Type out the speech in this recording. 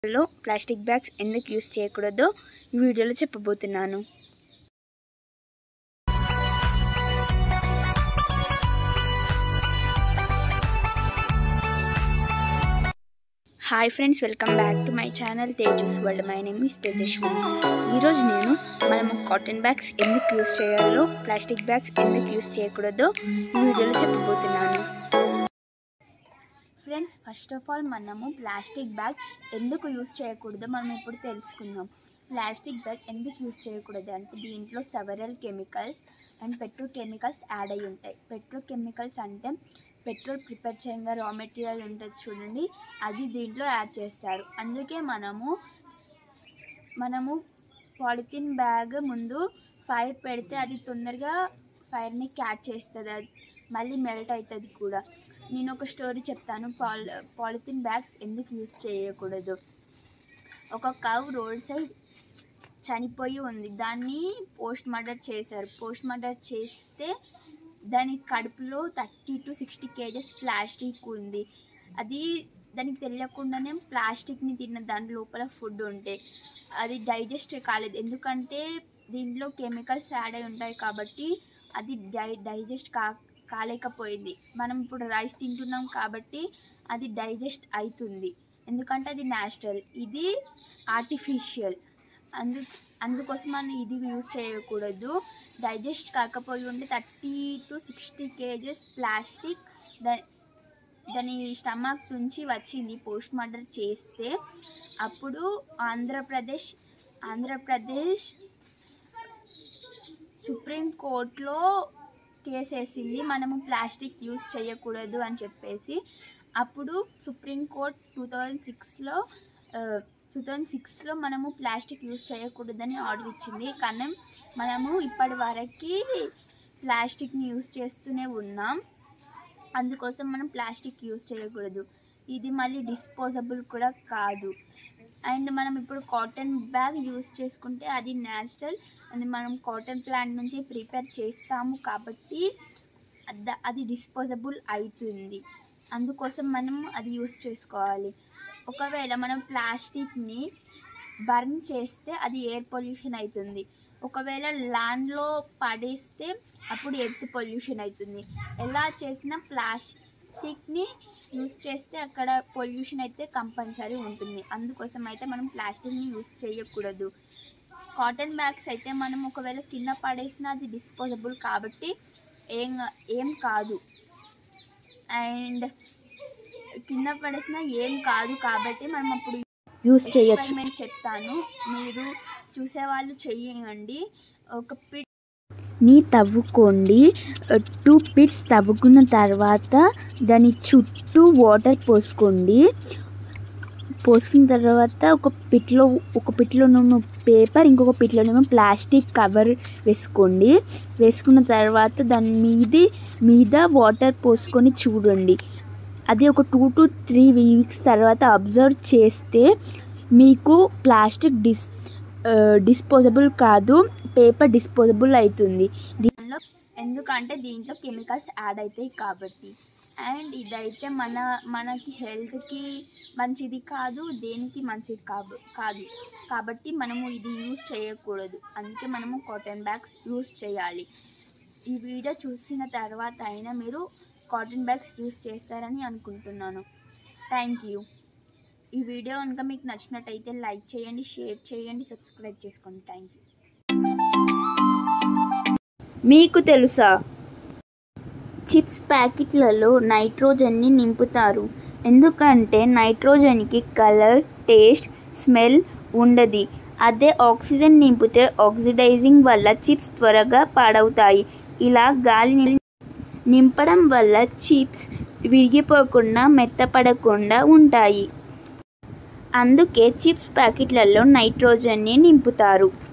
లో plastic bags ఎందుకు use చేయకూడదో ఈ వీడియోలో చెప్పబోతున్నాను hi friends welcome back to my channel Tejas world my name is Tejaswini ఈరోజు నేను మనము కాటన్ బ్యాగ్స్ ఎందుకు యూస్ చేయాలో ప్లాస్టిక్ బ్యాగ్స్ ఎందుకు యూస్ చేయకూడదో ఈ వీడియోలో చెప్పబోతున్నాను ఫ్రెండ్స్ ఫస్ట్ ఆఫ్ ఆల్ మనము ప్లాస్టిక్ బ్యాగ్ ఎందుకు యూస్ చేయకూడదో మనం ఇప్పుడు తెలుసుకుందాం ప్లాస్టిక్ బ్యాగ్ ఎందుకు యూస్ చేయకూడదు అంటే దీంట్లో several chemicals and petro chemicals add అయి ఉంటాయి పెట్రో కెమికల్స్ అంటే పెట్రోల్ ప్రిపేర్ చేయంగా రా మెటీరియల్ ఉంటుంది చూడండి అది దీంట్లో యాడ్ చేస్తారు అందుకే మనము మనము పాలిథిన్ బ్యాగ్ ముందు ఫైర్ పెడితే అది తొందరగా ఫైర్ని క్యాచ్ చేస్తుంది అది మళ్ళీ మెల్ట్ అవుతుంది కూడా నేను ఒక స్టోరీ చెప్తాను పాల్ పాలిథిన్ బ్యాగ్స్ ఎందుకు యూస్ చేయకూడదు ఒక కవ్ రోడ్ సైడ్ చనిపోయి ఉంది దాన్ని పోస్ట్ మార్టం చేశారు పోస్ట్ మార్టం చేస్తే దాని కడుపులో thirty to sixty KGs plastic ఉంది అది దానికి తెలియకుండానే ప్లాస్టిక్ని తిన్న దాని లోపల ఫుడ్ ఉంటే అది డైజెస్ట్ కాలేదు ఎందుకంటే దీంట్లో కెమికల్స్ యాడ్ అయి ఉంటాయి కాబట్టి అది డై డైజెస్ట్ కా కాలేకపోయింది మనం ఇప్పుడు రైస్ తింటున్నాం కాబట్టి అది డైజెస్ట్ అవుతుంది ఎందుకంటే అది న్యాచురల్ ఇది ఆర్టిఫిషియల్ అందు అందుకోసం మనం ఇది యూజ్ చేయకూడదు డైజెస్ట్ కాకపోయి ఉంటే thirty to sixty KGs plastic దా దాని స్టమక్ నుంచి వచ్చింది పోస్ట్ మార్టం చేస్తే అప్పుడు ఆంధ్రప్రదేశ్ ఆంధ్రప్రదేశ్ సుప్రీంకోర్టులో కేసు వేసింది మనము ప్లాస్టిక్ యూజ్ చేయకూడదు అని చెప్పేసి అప్పుడు సుప్రీంకోర్ట్ టూ థౌజండ్ సిక్స్లో టూ థౌజండ్ సిక్స్లో మనము ప్లాస్టిక్ యూజ్ చేయకూడదని ఆర్డర్ ఇచ్చింది కానీ మనము ఇప్పటి వరకు ప్లాస్టిక్ని యూజ్ చేస్తూనే ఉన్నాం అందుకోసం మనం ప్లాస్టిక్ యూజ్ చేయకూడదు ఇది మళ్ళీ డిస్పోజబుల్ కూడా కాదు అండ్ మనం ఇప్పుడు కాటన్ బ్యాగ్ యూజ్ చేసుకుంటే అది న్యాచురల్ అది మనం కాటన్ ప్లాంట్ నుంచి ప్రిపేర్ చేస్తాము కాబట్టి అద- అది డిస్పోజబుల్ అవుతుంది అందుకోసం మనం అది యూజ్ చేసుకోవాలి ఒకవేళ మనం ప్లాస్టిక్ని బర్న్ చేస్తే అది ఎయిర్ పొల్యూషన్ అవుతుంది ఒకవేళ ల్యాండ్లో పడేస్తే అప్పుడు ఎర్త్ పొల్యూషన్ అవుతుంది ఎలా చేసినా ప్లాస్టిక్ని యూస్ చేస్తే అక్కడ పొల్యూషన్ అయితే కంపల్సరీ ఉంటుంది అందుకోసం అయితే మనం ప్లాస్టిక్ని యూస్ చేయకూడదు కాటన్ బ్యాగ్స్ అయితే మనం ఒకవేళ కింద పడేసినా అది డిస్పోజబుల్ కాబట్టి ఏం ఏం కాదు అండ్ కింద పడేసినా ఏం కాదు కాబట్టి మనం అప్పుడు యూస్ చేయొచ్చు ఎక్స్పెరిమెంట్ చెప్తాను మీరు చూసేవాళ్ళు చెయ్యండి ఒక పిట్ నీ తవ్వుకోండి టూ పిట్స్ తవ్వుకున్న తర్వాత దాని చుట్టూ వాటర్ పోసుకోండి పోసుకున్న తర్వాత ఒక పిట్లో ఒక పిట్లోనేమో పేపర్ ఇంకొక పిట్లోనేమో ప్లాస్టిక్ కవర్ వేసుకోండి వేసుకున్న తర్వాత దాని మీది మీద వాటర్ పోసుకొని చూడండి అది ఒక టూ టు త్రీ వీక్స్ తర్వాత అబ్జర్వ్ చేస్తే మీకు ప్లాస్టిక్ డిస్ డిస్పోజబుల్ కాదు పేపర్ డిస్పోజబుల్ అవుతుంది దానిలో ఎందుకంటే దీంట్లో కెమికల్స్ యాడ్ అవుతాయి కాబట్టి అండ్ ఇదైతే మన మనకి హెల్త్కి మంచిది కాదు దేనికి మంచిది కాదు కాదు కాబట్టి మనము ఇది యూస్ చేయకూడదు అందుకే మనము కాటన్ బ్యాగ్స్ యూస్ చేయాలి ఈ వీడియో చూసిన తర్వాత అయినా మీరు కాటన్ బ్యాగ్స్ యూస్ చేస్తారని అనుకుంటున్నాను థ్యాంక్ యూ ఈ వీడియో కనుక మీకు నచ్చినట్టయితే లైక్ చేయండి షేర్ చేయండి సబ్స్క్రైబ్ చేసుకోండి థ్యాంక్ యూ మీకు తెలుసా చిప్స్ ప్యాకెట్లలో నైట్రోజన్ని నింపుతారు ఎందుకంటే నైట్రోజన్కి కలర్ టేస్ట్ స్మెల్ ఉండదు అదే ఆక్సిజన్ నింపితే ఆక్సిడైజింగ్ వల్ల చిప్స్ త్వరగా పాడవుతాయి ఇలా గాలిని నింపడం వల్ల చిప్స్ విరిగిపోకుండా మెత్తపడకుండా ఉంటాయి అందుకే చిప్స్ ప్యాకెట్లలో నైట్రోజన్ని నింపుతారు